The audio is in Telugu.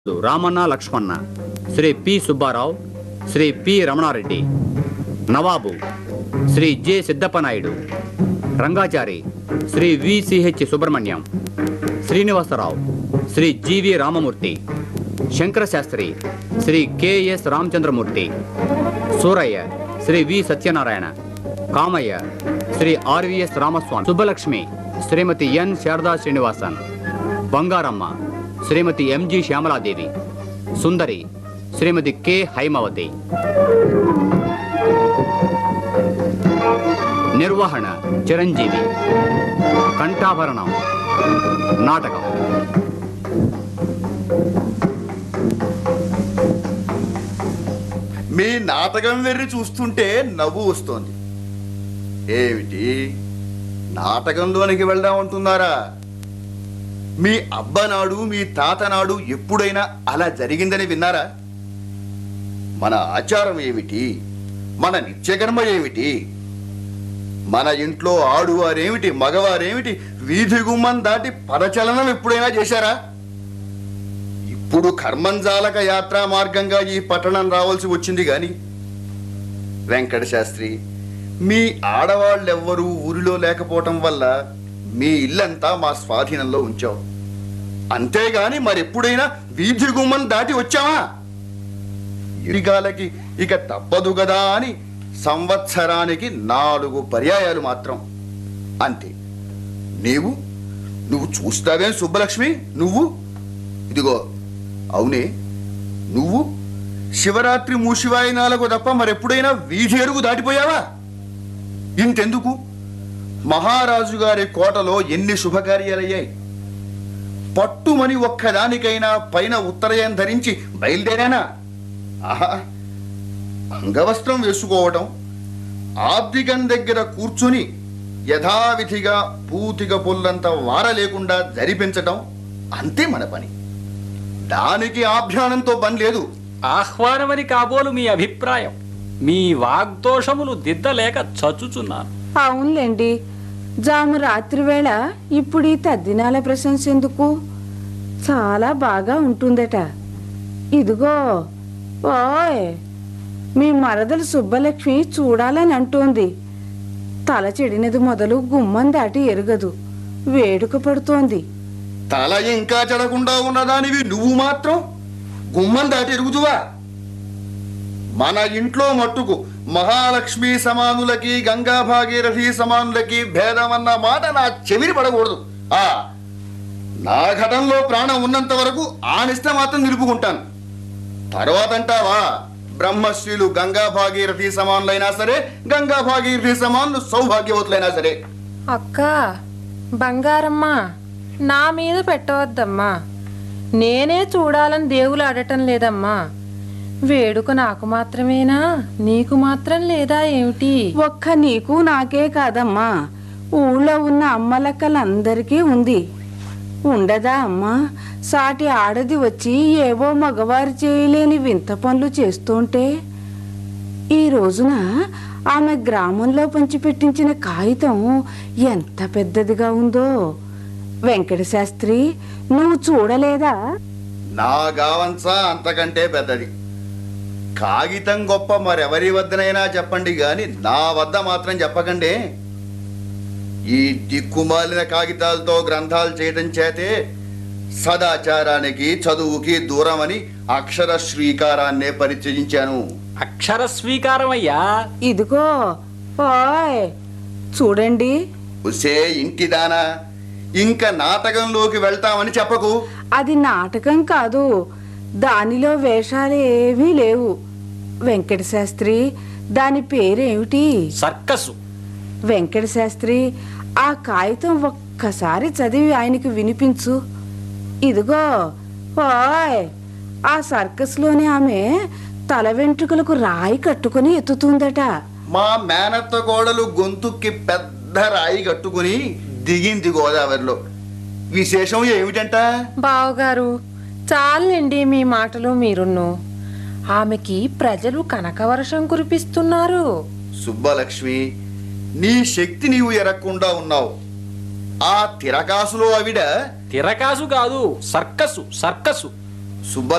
రామన్న లక్ష్మణ శ్రీ పి సుబ్బారావు శ్రీ పి రమణారెడ్డి నవాబు శ్రీ జె సిద్దప్పనాయుడు రంగాచారి శ్రీ విసిహెచ్ సుబ్రహ్మణ్యం శ్రీనివాసరావు శ్రీ జీవి రామమూర్తి శంకరశాస్త్రి శ్రీ కెఎస్ రామచంద్రమూర్తి సూరయ్య శ్రీ వి సత్యనారాయణ కామయ్య శ్రీ ఆర్విఎస్ రామస్వామి సుబ్బలక్ష్మి శ్రీమతి ఎన్ శారదా శ్రీనివాసన్ బంగారమ్మ శ్రీమతి ఎంజి శ్యామలాదేవి సుందరి శ్రీమతి కె హైమవతి నిర్వహణ చిరంజీవి కంఠాభరణం నాటకం మీ నాటకం వెర్రి చూస్తుంటే నవ్వు వస్తోంది ఏమిటి నాటకంలోనికి వెళ్దాం అంటున్నారా మీ అబ్బనాడు మీ తాతనాడు ఎప్పుడైనా అలా జరిగిందని విన్నారా మన ఆచారం ఏమిటి మన నిత్యకర్మ ఏమిటి మన ఇంట్లో ఆడువారేమిటి మగవారేమిటి వీధి గుమ్మం దాటి పదచలనం ఎప్పుడైనా చేశారా ఇప్పుడు కర్మంజాలక యాత్రా మార్గంగా ఈ పట్టణం రావాల్సి వచ్చింది గాని వెంకట శాస్త్రి మీ ఆడవాళ్ళెవ్వరూ ఊరిలో లేకపోవటం వల్ల మీ ఇల్లంతా మా స్వాధీనంలో ఉంచాం అంతేగాని మరెప్పుడైనా వీధి గుమ్మం దాటి వచ్చావా ఇరిగాలకి ఇక తప్పదు కదా అని సంవత్సరానికి నాలుగు పర్యాయాలు మాత్రం అంతే నీవు నువ్వు చూస్తావేం సుబ్బలక్ష్మి నువ్వు ఇదిగో అవునే నువ్వు శివరాత్రి మూషివాయినాలకు తప్ప మరెప్పుడైనా వీధి అరుగు దాటిపోయావా ఇంతెందుకు మహారాజు గారి కోటలో ఎన్ని శుభకార్యాలయ్యాయి పట్టుమని ఒక్కదానికైనా పైన ఉత్తరయం ధరించి బయలుదేరానా ఆహా అంగవస్త్రం వేసుకోవటం ఆబ్దికం దగ్గర కూర్చుని యథావిధిగా పూతిక పుల్లంత వార లేకుండా జరిపించటం అంతే మన పని దానికి ఆభ్యానంతో పని లేదు ఆహ్వానమని కాబోలు మీ అభిప్రాయం మీ వాగ్దోషములు దిద్దలేక చచ్చుచున్నాను అవునులేండి జాము రాత్రి వేళ ఇప్పుడు ఈ తద్దినాల ప్రశంస ఎందుకు చాలా బాగా ఉంటుందట ఇదిగో ఓయ్ మీ మరదలు సుబ్బలక్ష్మి చూడాలని అంటోంది తల చెడినది మొదలు గుమ్మం దాటి ఎరగదు వేడుక పడుతోంది తల ఇంకా చెడకుండా ఉన్నదానివి నువ్వు మాత్రం గుమ్మం దాటి ఎరుగుదువా మన ఇంట్లో మట్టుకు మహాలక్ష్మి సమానులకి గంగా భాగీరథి సమానులకి భేదం అన్న మాట నా చెవిని పడకూడదు ఆ నా ఘటంలో ప్రాణం ఉన్నంత వరకు ఆ నిష్ట మాత్రం నిలుపుకుంటాను తర్వాత అంటావా బ్రహ్మశ్రీలు గంగా భాగీరథి సమానులైనా సరే గంగా భాగీరథి సమానులు సౌభాగ్యవతులైనా సరే అక్క బంగారమ్మ నా మీద పెట్టవద్దమ్మా నేనే చూడాలని దేవులు ఆడటం లేదమ్మా వేడుక నాకు మాత్రమేనా నీకు మాత్రం లేదా ఏమిటి ఒక్క నీకు నాకే కాదమ్మా ఊళ్ళో ఉన్న అమ్మలక్కలందరికీ ఉంది ఉండదా అమ్మా సాటి ఆడది వచ్చి ఏవో మగవారు చేయలేని వింత పనులు చేస్తుంటే ఈ రోజున ఆమె గ్రామంలో పంచిపెట్టించిన కాగితం ఎంత పెద్దదిగా ఉందో వెంకట శాస్త్రి నువ్వు చూడలేదా నా గావంచ అంతకంటే పెద్దది కాగితం గొప్ప మరెవరి వద్దనైనా చెప్పండి గాని నా వద్ద మాత్రం చెప్పకండి ఈ దిక్కుమాలిన కాగితాలతో గ్రంథాలు చేయటం చేతే సదాచారానికి చదువుకి దూరమని అక్షర శ్రీకారాన్నే పరిచయించాను అక్షర స్వీకారం అయ్యా ఇదిగో ఓయ్ చూడండి ఉసే ఇంటిదానా ఇంకా నాటకంలోకి వెళ్తామని చెప్పకు అది నాటకం కాదు దానిలో వేషాలు ఏమీ లేవు వెంకట శాస్త్రి దాని పేరేమిటి సర్కసు వెంకట శాస్త్రి ఆ కాగితం ఒక్కసారి చదివి ఆయనకి వినిపించు ఇదిగో ఓయ్ ఆ సర్కస్లోని ఆమె తల వెంట్రుకలకు రాయి కట్టుకుని ఎత్తుతుందట మా మేనత్త కోడలు గొంతుక్కి పెద్ద రాయి కట్టుకుని దిగింది గోదావరిలో విశేషం ఏమిటంట బావగారు చాలండి మీ మాటలు మీరున్ను ఆమెకి ప్రజలు కనకవర్షం కురిపిస్తున్నారు సుబ్బలక్ష్మి నీ శక్తి నీవు ఎరక్కుండా ఉన్నావు ఆ తిరకాసులో ఆవిడ తిరకాసు కాదు సర్కసు సర్కసు సుబ్బ